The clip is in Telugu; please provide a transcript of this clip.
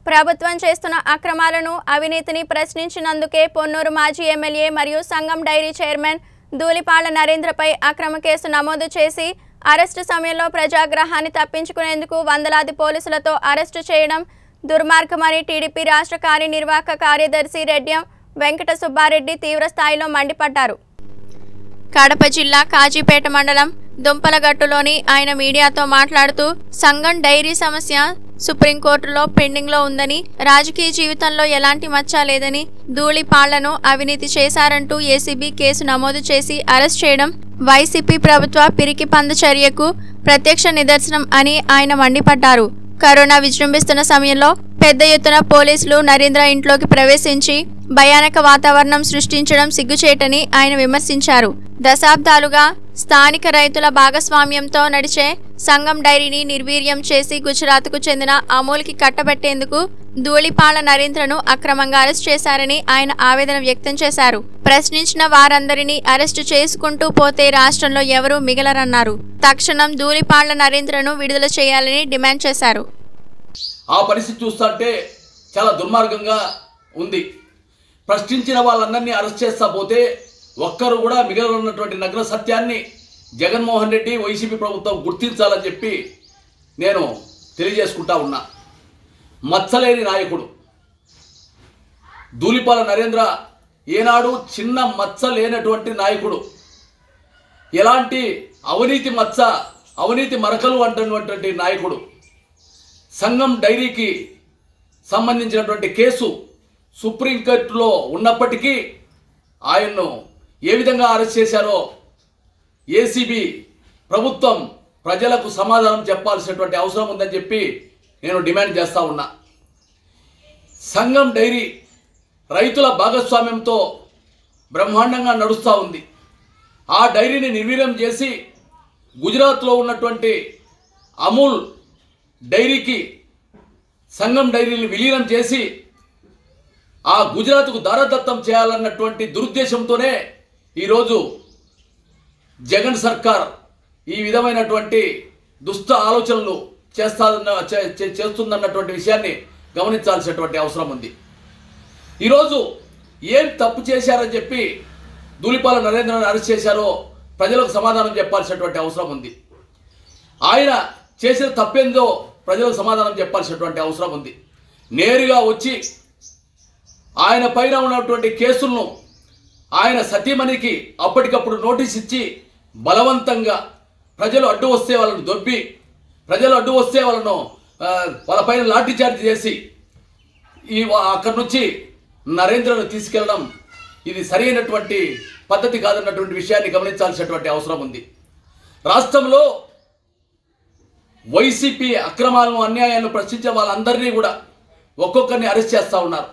ప్రభుత్వం చేస్తున్న అక్రమాలను అవినీతిని ప్రశ్నించినందుకే పొన్నూరు మాజీ ఎమ్మెల్యే మరియు సంఘం డైరీ చైర్మన్ ధూళిపాళ్ల నరేంద్రపై అక్రమ కేసు నమోదు చేసి అరెస్టు సమయంలో ప్రజాగ్రహాన్ని తప్పించుకునేందుకు వందలాది పోలీసులతో అరెస్టు చేయడం దుర్మార్గమని టీడీపీ రాష్ట్ర కార్యనిర్వాహక కార్యదర్శి రెడ్యం వెంకట సుబ్బారెడ్డి తీవ్ర స్థాయిలో మండిపడ్డారు కడప జిల్లా కాజీపేట మండలం దుంపలగట్టులోని ఆయన మీడియాతో మాట్లాడుతూ సంఘం డైరీ సమస్య సుప్రీంకోర్టులో పెండింగ్లో ఉందని రాజకీయ జీవితంలో ఎలాంటి మచ్చ లేదని ధూళిపాళ్లను అవినీతి చేశారంటూ ఏసీబీ కేసు నమోదు చేసి అరెస్ట్ చేయడం వైసీపీ ప్రభుత్వ పిరికి పంద చర్యకు ప్రత్యక్ష నిదర్శనం అని ఆయన మండిపడ్డారు కరోనా విజృంభిస్తున్న సమయంలో పెద్ద ఎత్తున పోలీసులు నరేంద్ర ఇంట్లోకి ప్రవేశించి భయానక వాతావరణం సృష్టించడం సిగ్గుచేటని ఆయన విమర్శించారు దశాబ్దాలుగా స్థానిక రైతుల భాగస్వామ్యంతో నడిచే సంఘం డైరీని నిర్వీర్యం చేసి గుజరాత్కు చెందిన అమూల్కి కట్టబెట్టేందుకు ధూళిపాల నరేంద్రను అక్రమంగా అరెస్ట్ చేశారని ఆయన ఆవేదన వ్యక్తం చేశారు ప్రశ్నించిన వారందరినీ అరెస్టు చేసుకుంటూ పోతే రాష్ట్రంలో ఎవరూ మిగలరన్నారు తక్షణం ధూళిపాళ్ల నరేంద్రను విడుదల చేయాలని డిమాండ్ చేశారు ఆ పరిస్థితి చూస్తుంటే చాలా దుర్మార్గంగా ఉంది ప్రశ్నించిన వాళ్ళందరినీ అరెస్ట్ చేస్తా పోతే ఒక్కరు కూడా మిగలనున్నటువంటి నగ్న సత్యాన్ని జగన్మోహన్ రెడ్డి వైసీపీ ప్రభుత్వం గుర్తించాలని చెప్పి నేను తెలియజేసుకుంటా ఉన్నా మచ్చలేని నాయకుడు ధూళిపాల నరేంద్ర ఏనాడు చిన్న మచ్చ లేనటువంటి నాయకుడు ఎలాంటి అవినీతి మచ్చ అవినీతి మరకలు అంటున్నటువంటి నాయకుడు సంఘం డైరీకి సంబంధించినటువంటి కేసు సుప్రీంకోర్టులో ఉన్నప్పటికీ ఆయన్ను ఏ విధంగా అరెస్ట్ చేశారో ఏసీబీ ప్రభుత్వం ప్రజలకు సమాధానం చెప్పాల్సినటువంటి అవసరం ఉందని చెప్పి నేను డిమాండ్ చేస్తా ఉన్నా సంఘం డైరీ రైతుల భాగస్వామ్యంతో బ్రహ్మాండంగా నడుస్తూ ఉంది ఆ డైరీని నిర్వీర్యం చేసి గుజరాత్లో ఉన్నటువంటి అమూల్ డైరీకి సంఘం డైరీని విలీనం చేసి ఆ గుజరాత్కు దారదత్తం చేయాలన్నటువంటి దురుద్దేశంతోనే ఈరోజు జగన్ సర్కార్ ఈ విధమైనటువంటి దుష్ట ఆలోచనలు చేస్తాదన్న చే- చే- చేస్తుందన్నటువంటి విషయాన్ని గమనించాల్సినటువంటి అవసరం ఉంది ఈరోజు ఏం తప్పు చేశారని చెప్పి ధూళిపాల నరేంద్రని అరెస్ట్ చేశారో ప్రజలకు సమాధానం చెప్పాల్సినటువంటి అవసరం ఉంది ఆయన చేసిన తప్పేందో ప్రజలకు సమాధానం చెప్పాల్సినటువంటి అవసరం ఉంది నేరుగా వచ్చి ఆయన పైన ఉన్నటువంటి కేసులను ఆయన సతీమణికి అప్పటికప్పుడు నోటీస్ ఇచ్చి బలవంతంగా ప్రజలు అడ్డు వస్తే వాళ్ళను దొబ్బి ప్రజలు అడ్డు వస్తే వాళ్ళను ఆ, వాళ్ళ పైన లాఠీ చార్జ్ చేసి ఈ వా- అక్కడి నుంచి నరేంద్రను తీసుకెళ్ళడం ఇది సరైనటువంటి పద్ధతి కాదన్నటువంటి విషయాన్ని గమనించాల్సినటువంటి అవసరం ఉంది రాష్ట్రంలో వైసీపీ అక్రమాలను అన్యాయాలను ప్రశ్నించే వాళ్ళందరినీ కూడా ఒక్కొక్కరిని అరెస్ట్ చేస్తూ ఉన్నారు